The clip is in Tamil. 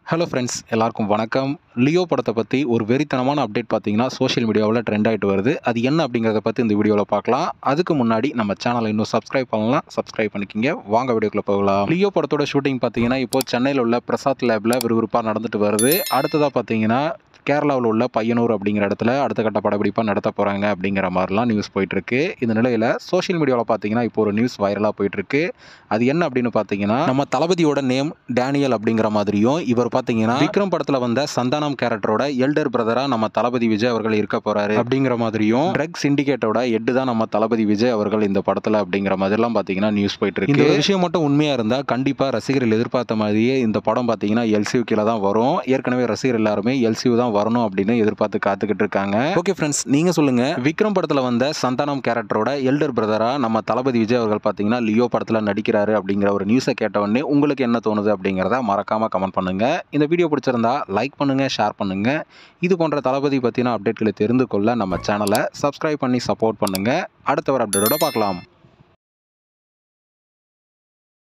ஹலோ ஃப்ரெண்ட்ஸ் எல்லாருக்கும் வணக்கம் லியோ படத்தை பற்றி ஒரு வெறித்தனமான அப்டேட் பார்த்தீங்கன்னா சோஷியல் மீடியாவில் ட்ரெண்ட் ஆகிட்டு வருது அது என்ன அப்படிங்கிறத பற்றி இந்த வீடியோவில் பார்க்கலாம் அதுக்கு முன்னாடி நம்ம சேனலை இன்னும் சப்ஸ்கிரைப் பண்ணலாம் சப்ஸ்கிரைப் பண்ணிக்கிங்க வாங்க வீடியோக்குள்ள போகலாம் லியோ படத்தோட ஷூட்டிங் பார்த்தீங்கன்னா இப்போ சென்னையில் உள்ள பிரசாத் லேபில் விறுவிறுப்பாக நடந்துட்டு வருது அடுத்ததாக பார்த்தீங்கன்னா கேரளாவில் உள்ள பையனூர் அப்படிங்கிற இடத்துல அடுத்த கட்ட படப்பிடிப்பாக நடத்த போகிறாங்க அப்படிங்கிற மாதிரிலாம் நியூஸ் போயிட்டுருக்கு இந்த நிலையில் சோஷியல் மீடியாவில் பார்த்தீங்கன்னா இப்போ ஒரு நியூஸ் வைரலாக போயிட்டுருக்கு அது என்ன அப்படின்னு பார்த்தீங்கன்னா நம்ம தளபதியோட நேம் டேனியல் அப்படிங்கிற மாதிரியும் இவர் பார்த்தீங்கன்னா விக்ரம் படத்தில் வந்த சந்தானம் கேரக்டரோட எல்டர் பிரதராக நம்ம தளபதி விஜய் அவர்கள் இருக்க போறாரு அப்படிங்கிற மாதிரியும் ட்ரக் சிண்டிகேட்டோட எட்டு தான் நம்ம தளபதி விஜய் அவர்கள் இந்த படத்தில் அப்படிங்கிற மாதிரிலாம் பார்த்தீங்கன்னா நியூஸ் போயிட்டு இருக்கு இந்த விஷயம் மட்டும் உண்மையாக இருந்தால் கண்டிப்பாக ரசிகர்கள் எதிர்பார்த்த மாதிரியே இந்த படம் பார்த்தீங்கன்னா எல்சியூ கீழே தான் வரும் ஏற்கனவே ரசிகர் எல்லாருமே எல்சியூ தான் வரணும் அப்படின்னு எதிர்பார்த்து காத்துக்கிட்டு இருக்காங்க ஓகே ஃப்ரெண்ட்ஸ் நீங்க சொல்லுங்க விக்ரம் படத்துல வந்த சந்தானம் கேரக்டரோட எல்டர் பிரதரா நம்ம தளபதி விஜய் அவர்கள் பார்த்தீங்கன்னா லியோ படத்துல நடிக்கிறாரு அப்படிங்கிற ஒரு நியூஸை கேட்ட உடனே உங்களுக்கு என்ன தோணுது அப்படிங்கிறத மறக்காம கமெண்ட் பண்ணுங்க இந்த வீடியோ பிடிச்சிருந்தா லைக் பண்ணுங்க ஷேர் பண்ணுங்க இது போன்ற தளபதி பத்தின அப்டேட்களை தெரிந்து கொள்ள நம்ம சேனலை சப்ஸ்கிரைப் பண்ணி சப்போர்ட் பண்ணுங்க அடுத்த ஒரு அப்டேட்டோட பார்க்கலாம்